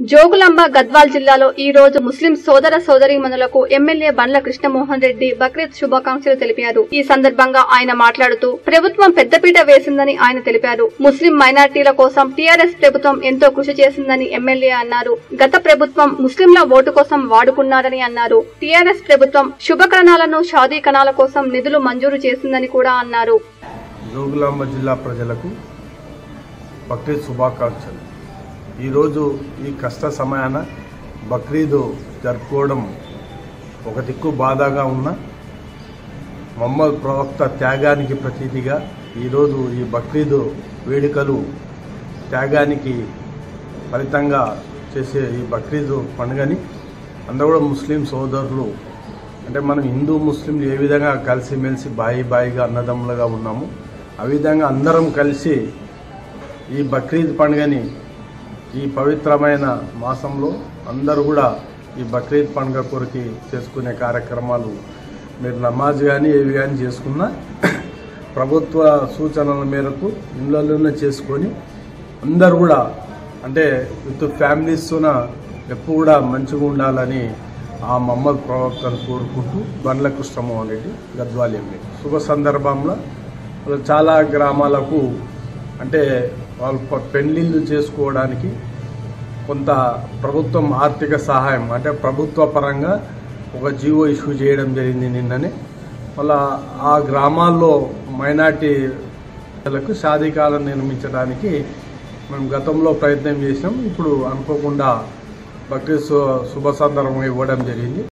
జోగులాంబ గద్వాల్ జిల్లాలో ఈ రోజు ముస్లిం సోదర సోదరీమణులకు ఎమ్మెల్యే బండ్ల కృష్ణమోహన్ రెడ్డి బక్రీద్ శుభాకాంక్షలు తెలిపారు ఈ సందర్భంగా ఆయన మాట్లాడుతూ ప్రభుత్వం పెద్దపీట వేసిందని ఆయన తెలిపారు ముస్లిం మైనార్టీల కోసం టీఆర్ఎస్ ప్రభుత్వం ఎంతో కృషి చేసిందని ఎమ్మెల్యే అన్నారు గత ప్రభుత్వం ముస్లింల ఓటు కోసం వాడుకున్నారని అన్నారు టీఆర్ఎస్ ప్రభుత్వం శుభకరణాలను షాదీ కణాల కోసం నిధులు మంజూరు చేసిందని కూడా అన్నారు జోగులాంబ జిల్లా ప్రజలకు బక్రీద్ శుభాకాంక్షలు ఈరోజు ఈ కష్ట సమయాన బక్రీదు జరుపుకోవడం ఒక దిక్కు బాధగా ఉన్న మొహమ్మద్ ప్రవక్త త్యాగానికి ప్రతీతిగా ఈరోజు ఈ బక్రీదు వేడుకలు త్యాగానికి ఫలితంగా చేసే ఈ బక్రీదు పండుగని అందరూ కూడా ముస్లిం సోదరులు అంటే మనం హిందూ ముస్లింలు ఏ విధంగా కలిసిమెలిసి బాయి బాయిగా అన్నదమ్ములుగా ఉన్నాము ఆ విధంగా అందరం కలిసి ఈ బక్రీద్ పండుగని ఈ పవిత్రమైన మాసంలో అందరూ కూడా ఈ బక్రీద్ పండుగ కొరికి చేసుకునే కార్యక్రమాలు మీరు నమాజ్ కానీ ఏవి కానీ చేసుకున్నా ప్రభుత్వ సూచనల మేరకు ఇళ్లలోనే చేసుకొని అందరూ కూడా అంటే విత్ ఫ్యామిలీస్తోన ఎప్పుడు కూడా మంచిగా ఉండాలని ఆ మహమ్మద్ ప్రవక్తను కోరుకుంటూ బండ్ల కృష్ణమోహన్ రెడ్డి గద్వాల్ ఎంపీ శుభ సందర్భంలో వాళ్ళు చాలా గ్రామాలకు అంటే వాళ్ళు ప- పెళ్లిళ్ళు చేసుకోవడానికి కొంత ప్రభుత్వం ఆర్థిక సహాయం అంటే ప్రభుత్వ పరంగా ఒక జీవో ఇష్యూ చేయడం జరిగింది నిన్ననే మళ్ళా ఆ గ్రామాల్లో మైనార్టీలకు షాదీకాలను నిర్మించడానికి మేము గతంలో ప్రయత్నం చేసినాం ఇప్పుడు అనుకోకుండా బక్రీద్ శు- శుభ సందర్భం ఇవ్వడం జరిగింది